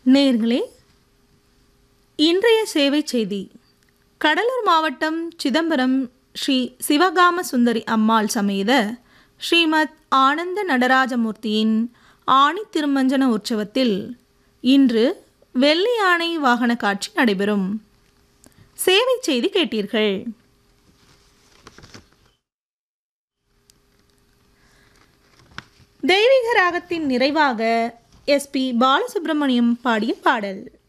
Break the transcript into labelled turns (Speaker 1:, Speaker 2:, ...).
Speaker 1: நேர்களே இன்றைய சேவை செய்தி கடலூர் மாவட்டம் சிதம்பரம் ஸ்ரீ சிவகாம சுந்தரி அம்மாள் சமேத ஸ்ரீமத் ஆனந்த நடராஜமூர்த்தியின் ஆணி திருமஞ்சன உற்சவத்தில் இன்று வெள்ளி யானை வாகன காட்சி நடைபெறும் சேவை செய்தி கேட்டீர்கள் தெய்வீக ராகத்தின் நிறைவாக எஸ்பி பாலசுப்ரமணியம் பாடிய பாடல்